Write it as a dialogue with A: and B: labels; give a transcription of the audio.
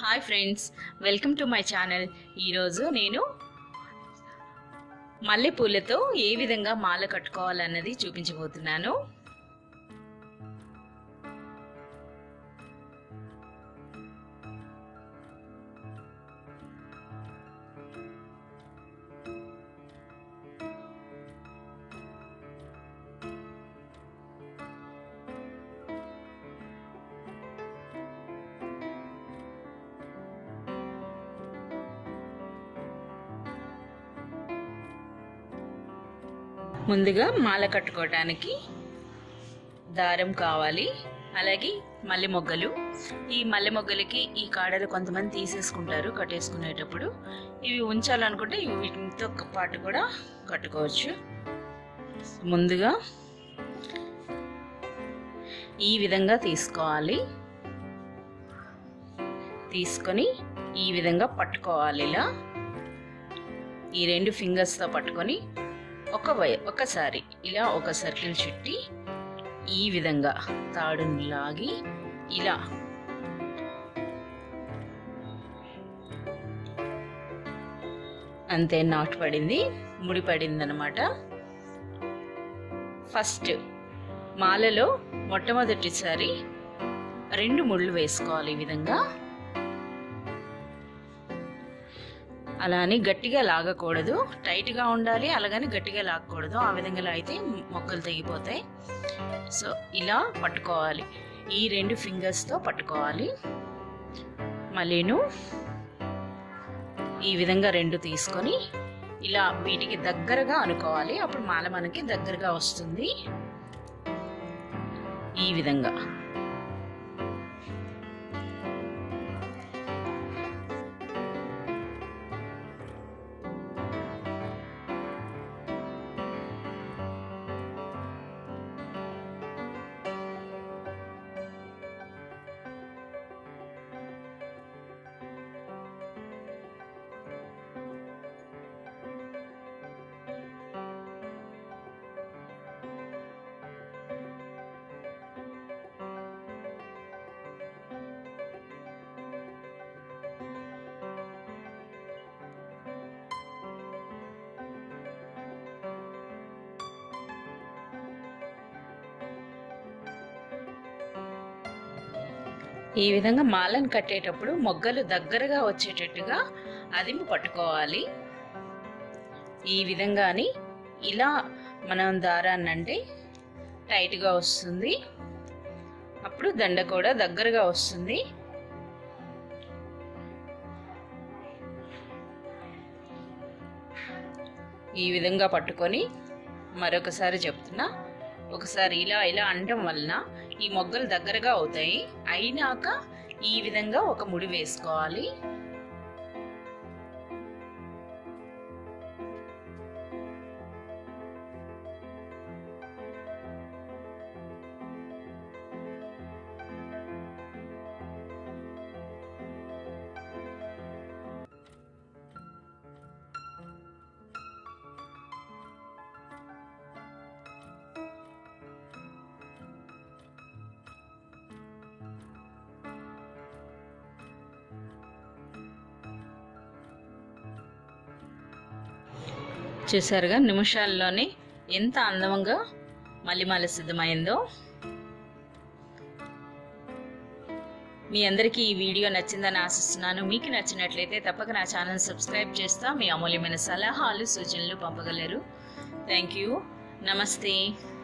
A: hi friends welcome to my channel ఈరోజు నేను మల్లెపూలతో ఏ విధంగా మాల కట్టుకోవాలన్నది చూపించబోతున్నాను ముందుగా మాల కట్టుకోవడానికి దారం కావాలి అలాగే మల్లె మొగ్గలు ఈ మల్లె మొగ్గలకి ఈ కాడలు కొంతమంది తీసేసుకుంటారు కట్టేసుకునేటప్పుడు ఇవి ఉంచాలనుకుంటే ఇవి వీటితో పాటు కూడా కట్టుకోవచ్చు ముందుగా ఈ విధంగా తీసుకోవాలి తీసుకొని ఈ విధంగా పట్టుకోవాలి ఇలా ఈ రెండు ఫింగర్స్తో పట్టుకొని ఒక వై ఒకసారి ఇలా ఒక సర్కిల్ చుట్టి ఈ విధంగా తాడుని లాగి ఇలా అంతే నాటు పడింది ముడి పడింది అనమాట ఫస్ట్ మాలలో మొట్టమొదటిసారి రెండు ముళ్ళు వేసుకోవాలి ఈ విధంగా అలా అని గట్టిగా లాగకూడదు టైట్గా ఉండాలి అలాగని గట్టిగా లాగకూడదు ఆ విధంగా అయితే మొక్కలు తెగిపోతాయి సో ఇలా పట్టుకోవాలి ఈ రెండు ఫింగర్స్తో పట్టుకోవాలి మళ్ళీను ఈ విధంగా రెండు తీసుకొని ఇలా వీటికి దగ్గరగా అనుకోవాలి అప్పుడు మాల మనకి దగ్గరగా వస్తుంది ఈ విధంగా ఈ విధంగా మాలను కట్టేటప్పుడు మొగ్గలు దగ్గరగా వచ్చేటట్టుగా అదిము పట్టుకోవాలి ఈ విధంగాని ఇలా మనం దారాన్ని అంటే టైట్గా వస్తుంది అప్పుడు దండ కూడా దగ్గరగా వస్తుంది ఈ విధంగా పట్టుకొని మరొకసారి చెప్తున్నా ఒకసారి ఇలా ఇలా అనటం వలన ఈ మొగ్గలు దగ్గరగా అవుతాయి అయినాక ఈ విధంగా ఒక ముడి వేసుకోవాలి చూసారుగా నిమిషాల్లోనే ఎంత అందంగా మల్లిమాల సిద్ధమైందో మీ అందరికీ ఈ వీడియో నచ్చిందని ఆశిస్తున్నాను మీకు నచ్చినట్లయితే తప్పక నా ఛానల్ సబ్స్క్రైబ్ చేస్తా మీ అమూల్యమైన సలహాలు సూచనలు పంపగలరు థ్యాంక్ యూ నమస్తే